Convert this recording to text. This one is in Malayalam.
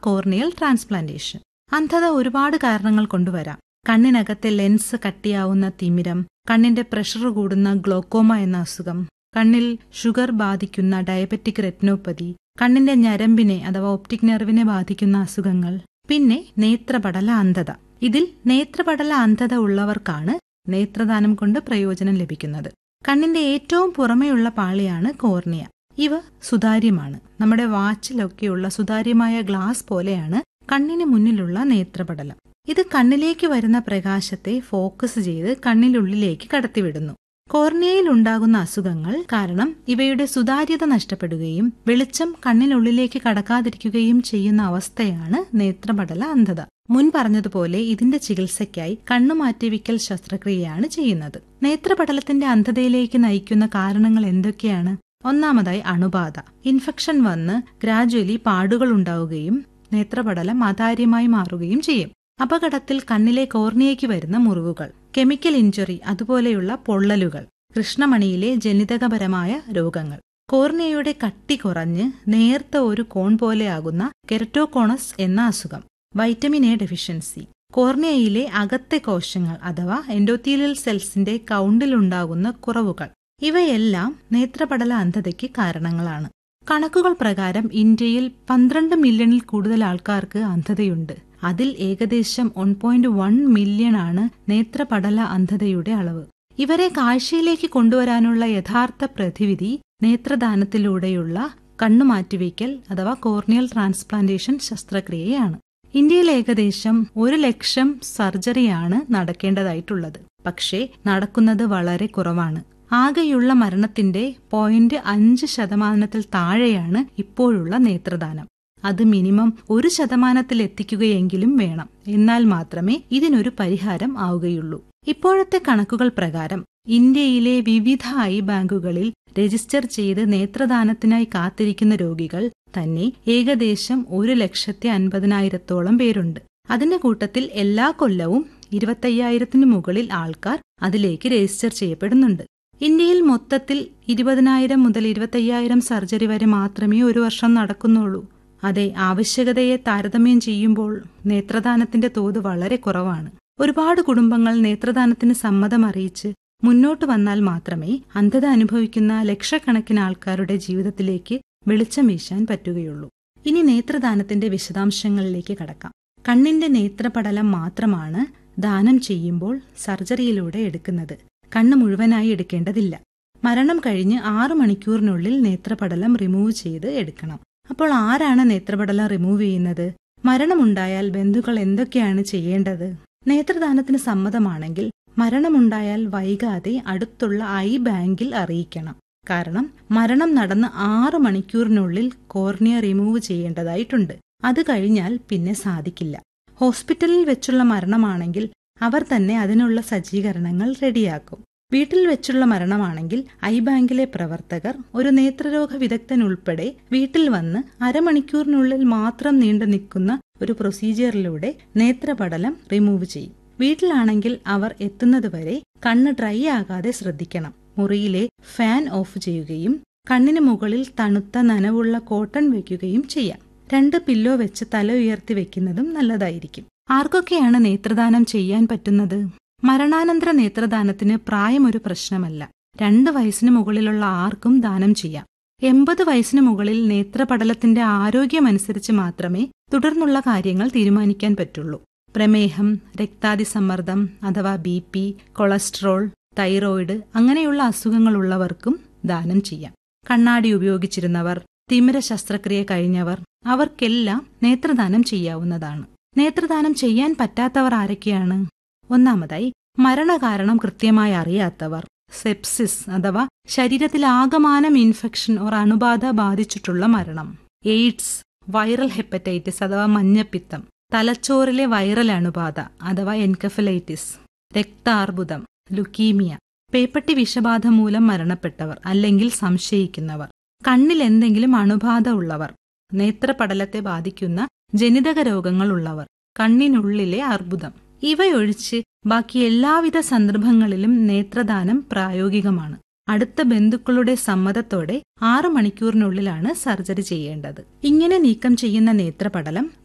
കോർണിയൽ ട്രാൻസ്പ്ലാന്റേഷൻ അന്ധത ഒരുപാട് കാരണങ്ങൾ കൊണ്ടുവരാം കണ്ണിനകത്തെ ലെൻസ് കട്ടിയാവുന്ന തിമിരം കണ്ണിന്റെ പ്രഷർ കൂടുന്ന ഗ്ലോക്കോമ എന്ന അസുഖം കണ്ണിൽ ഷുഗർ ബാധിക്കുന്ന ഡയബറ്റിക് റെറ്റിനോപ്പതി കണ്ണിന്റെ ഞരമ്പിനെ അഥവാ ഒപ്റ്റിക് നെർവിനെ ബാധിക്കുന്ന അസുഖങ്ങൾ പിന്നെ നേത്രപടല അന്ധത ഇതിൽ നേത്രപടല അന്ധത ഉള്ളവർക്കാണ് നേത്രദാനം കൊണ്ട് പ്രയോജനം ലഭിക്കുന്നത് കണ്ണിന്റെ ഏറ്റവും പുറമെയുള്ള പാളിയാണ് കോർണിയ ഇവ സുതാര്യമാണ് നമ്മുടെ വാച്ചിലൊക്കെയുള്ള സുതാര്യമായ ഗ്ലാസ് പോലെയാണ് കണ്ണിന് മുന്നിലുള്ള നേത്രപടലം ഇത് കണ്ണിലേക്ക് വരുന്ന പ്രകാശത്തെ ഫോക്കസ് ചെയ്ത് കണ്ണിനുള്ളിലേക്ക് കടത്തിവിടുന്നു കോർണിയയിൽ ഉണ്ടാകുന്ന അസുഖങ്ങൾ കാരണം ഇവയുടെ സുതാര്യത നഷ്ടപ്പെടുകയും വെളിച്ചം കണ്ണിനുള്ളിലേക്ക് കടക്കാതിരിക്കുകയും ചെയ്യുന്ന അവസ്ഥയാണ് നേത്രപടല അന്ധത മുൻ പറഞ്ഞതുപോലെ ഇതിന്റെ ചികിത്സയ്ക്കായി കണ്ണുമാറ്റിവിക്കൽ ശസ്ത്രക്രിയയാണ് ചെയ്യുന്നത് നേത്രപടലത്തിന്റെ അന്ധതയിലേക്ക് നയിക്കുന്ന കാരണങ്ങൾ എന്തൊക്കെയാണ് ഒന്നാമതായി അണുബാധ ഇൻഫെക്ഷൻ വന്ന് ഗ്രാജുവലി പാടുകൾ ഉണ്ടാവുകയും നേത്രപടലം അതാര്യമായി മാറുകയും ചെയ്യും അപകടത്തിൽ കണ്ണിലെ കോർണിയയ്ക്ക് വരുന്ന മുറിവുകൾ കെമിക്കൽ ഇഞ്ചുറി അതുപോലെയുള്ള പൊള്ളലുകൾ കൃഷ്ണമണിയിലെ ജനിതകപരമായ രോഗങ്ങൾ കോർണിയയുടെ കട്ടി കുറഞ്ഞ് നേർത്ത ഒരു കോൺ പോലെയാകുന്ന കെരറ്റോകോണസ് എന്ന അസുഖം വൈറ്റമിൻ എ ഡെഫിഷ്യൻസി കോർണിയയിലെ അകത്തെ കോശങ്ങൾ അഥവാ എൻഡോത്തീലിയൽ സെൽസിന്റെ കൗണ്ടിലുണ്ടാകുന്ന കുറവുകൾ ഇവയെല്ലാം നേത്രപടല അന്ധതയ്ക്ക് കാരണങ്ങളാണ് കണക്കുകൾ പ്രകാരം ഇന്ത്യയിൽ പന്ത്രണ്ട് മില്യണിൽ കൂടുതൽ ആൾക്കാർക്ക് അന്ധതയുണ്ട് അതിൽ ഏകദേശം വൺ പോയിന്റ് വൺ മില്യൺ ആണ് നേത്രപടല അന്ധതയുടെ അളവ് ഇവരെ കാഴ്ചയിലേക്ക് കൊണ്ടുവരാനുള്ള യഥാർത്ഥ പ്രതിവിധി നേത്രദാനത്തിലൂടെയുള്ള കണ്ണുമാറ്റിവയ്ക്കൽ അഥവാ കോർണിയൽ ട്രാൻസ്പ്ലാന്റേഷൻ ശസ്ത്രക്രിയയാണ് ഇന്ത്യയിൽ ഏകദേശം ഒരു ലക്ഷം സർജറിയാണ് നടക്കേണ്ടതായിട്ടുള്ളത് പക്ഷേ നടക്കുന്നത് വളരെ കുറവാണ് ആകെയുള്ള മരണത്തിന്റെ പോയിന്റ് അഞ്ച് ശതമാനത്തിൽ താഴെയാണ് ഇപ്പോഴുള്ള നേത്രദാനം അത് മിനിമം ഒരു ശതമാനത്തിൽ എത്തിക്കുകയെങ്കിലും വേണം എന്നാൽ മാത്രമേ ഇതിനൊരു പരിഹാരം ആവുകയുള്ളൂ ഇപ്പോഴത്തെ കണക്കുകൾ പ്രകാരം ഇന്ത്യയിലെ വിവിധ ഐ ബാങ്കുകളിൽ രജിസ്റ്റർ ചെയ്ത് നേത്രദാനത്തിനായി കാത്തിരിക്കുന്ന രോഗികൾ തന്നെ ഏകദേശം ഒരു ലക്ഷത്തി അൻപതിനായിരത്തോളം പേരുണ്ട് അതിന്റെ കൂട്ടത്തിൽ എല്ലാ കൊല്ലവും ഇരുപത്തയ്യായിരത്തിന് മുകളിൽ ആൾക്കാർ അതിലേക്ക് രജിസ്റ്റർ ചെയ്യപ്പെടുന്നുണ്ട് ഇന്ത്യയിൽ മൊത്തത്തിൽ ഇരുപതിനായിരം മുതൽ ഇരുപത്തയ്യായിരം സർജറി വരെ മാത്രമേ ഒരു വർഷം നടക്കുന്നുള്ളൂ അതെ ആവശ്യകതയെ താരതമ്യം ചെയ്യുമ്പോൾ നേത്രദാനത്തിന്റെ തോത് വളരെ കുറവാണ് ഒരുപാട് കുടുംബങ്ങൾ നേത്രദാനത്തിന് സമ്മതം അറിയിച്ച് മുന്നോട്ട് വന്നാൽ മാത്രമേ അന്ധത അനുഭവിക്കുന്ന ലക്ഷക്കണക്കിന് ആൾക്കാരുടെ ജീവിതത്തിലേക്ക് വെളിച്ചം വീശാൻ പറ്റുകയുള്ളൂ ഇനി നേത്രദാനത്തിന്റെ വിശദാംശങ്ങളിലേക്ക് കടക്കാം കണ്ണിന്റെ നേത്രപടലം മാത്രമാണ് ദാനം ചെയ്യുമ്പോൾ സർജറിയിലൂടെ എടുക്കുന്നത് കണ്ണ് മുഴുവനായി എടുക്കേണ്ടതില്ല മരണം കഴിഞ്ഞ് ആറു മണിക്കൂറിനുള്ളിൽ നേത്രപടലം റിമൂവ് ചെയ്ത് എടുക്കണം അപ്പോൾ ആരാണ് നേത്രപടലം റിമൂവ് ചെയ്യുന്നത് മരണമുണ്ടായാൽ ബന്ധുക്കൾ എന്തൊക്കെയാണ് ചെയ്യേണ്ടത് നേത്രദാനത്തിന് സമ്മതമാണെങ്കിൽ മരണമുണ്ടായാൽ വൈകാതെ അടുത്തുള്ള ഐ ബാങ്കിൽ അറിയിക്കണം കാരണം മരണം നടന്ന് ആറ് മണിക്കൂറിനുള്ളിൽ കോർണിയ റിമൂവ് ചെയ്യേണ്ടതായിട്ടുണ്ട് അത് കഴിഞ്ഞാൽ പിന്നെ സാധിക്കില്ല ഹോസ്പിറ്റലിൽ വെച്ചുള്ള മരണമാണെങ്കിൽ അവർ തന്നെ അതിനുള്ള സജ്ജീകരണങ്ങൾ റെഡിയാക്കും വീട്ടിൽ വെച്ചുള്ള മരണമാണെങ്കിൽ ഐ ബാങ്കിലെ പ്രവർത്തകർ ഒരു നേത്രരോഗ വിദഗ്ധൻ ഉൾപ്പെടെ വീട്ടിൽ വന്ന് അരമണിക്കൂറിനുള്ളിൽ മാത്രം നീണ്ടു നിൽക്കുന്ന ഒരു പ്രൊസീജിയറിലൂടെ നേത്രപടലം റിമൂവ് ചെയ്യും വീട്ടിലാണെങ്കിൽ അവർ എത്തുന്നതുവരെ കണ്ണ് ഡ്രൈ ആകാതെ ശ്രദ്ധിക്കണം മുറിയിലെ ഫാൻ ഓഫ് ചെയ്യുകയും കണ്ണിന് മുകളിൽ തണുത്ത നനവുള്ള കോട്ടൺ വയ്ക്കുകയും ചെയ്യാം രണ്ട് പില്ലോ വെച്ച് തല ഉയർത്തി വെക്കുന്നതും നല്ലതായിരിക്കും ആർക്കൊക്കെയാണ് നേത്രദാനം ചെയ്യാൻ പറ്റുന്നത് മരണാനന്തര നേത്രദാനത്തിന് പ്രായം ഒരു പ്രശ്നമല്ല രണ്ട് വയസ്സിന് മുകളിലുള്ള ആർക്കും ദാനം ചെയ്യാം എൺപത് വയസ്സിന് മുകളിൽ നേത്രപടലത്തിന്റെ ആരോഗ്യമനുസരിച്ച് മാത്രമേ തുടർന്നുള്ള കാര്യങ്ങൾ തീരുമാനിക്കാൻ പറ്റുള്ളൂ പ്രമേഹം രക്താതിസമ്മർദ്ദം അഥവാ ബി പി കൊളസ്ട്രോൾ തൈറോയിഡ് അങ്ങനെയുള്ള അസുഖങ്ങളുള്ളവർക്കും ദാനം ചെയ്യാം കണ്ണാടി ഉപയോഗിച്ചിരുന്നവർ തിമിര ശസ്ത്രക്രിയ കഴിഞ്ഞവർ അവർക്കെല്ലാം നേത്രദാനം ചെയ്യാവുന്നതാണ് നേത്രദാനം ചെയ്യാൻ പറ്റാത്തവർ ആരൊക്കെയാണ് ഒന്നാമതായി മരണകാരണം കൃത്യമായി അറിയാത്തവർ സെപ്സിസ് അഥവാ ശരീരത്തിൽ ആകമാനം ഇൻഫെക്ഷൻ ഓർ അണുബാധ ബാധിച്ചിട്ടുള്ള മരണം എയ്ഡ്സ് വൈറൽ ഹെപ്പറ്റൈറ്റിസ് അഥവാ മഞ്ഞപ്പിത്തം തലച്ചോറിലെ വൈറൽ അണുബാധ അഥവാ എൻകഫലൈറ്റിസ് രക്താർബുദം ലുക്കീമിയ പേപ്പട്ടി വിഷബാധ മൂലം മരണപ്പെട്ടവർ അല്ലെങ്കിൽ സംശയിക്കുന്നവർ കണ്ണിൽ എന്തെങ്കിലും അണുബാധ ഉള്ളവർ നേത്രപടലത്തെ ബാധിക്കുന്ന ജനിതക രോഗങ്ങൾ ഉള്ളവർ കണ്ണിനുള്ളിലെ അർബുദം ഇവയൊഴിച്ച് ബാക്കി എല്ലാവിധ സന്ദർഭങ്ങളിലും നേത്രദാനം പ്രായോഗികമാണ് അടുത്ത ബന്ധുക്കളുടെ സമ്മതത്തോടെ ആറു മണിക്കൂറിനുള്ളിലാണ് സർജറി ചെയ്യേണ്ടത് ഇങ്ങനെ നീക്കം ചെയ്യുന്ന നേത്രപടലം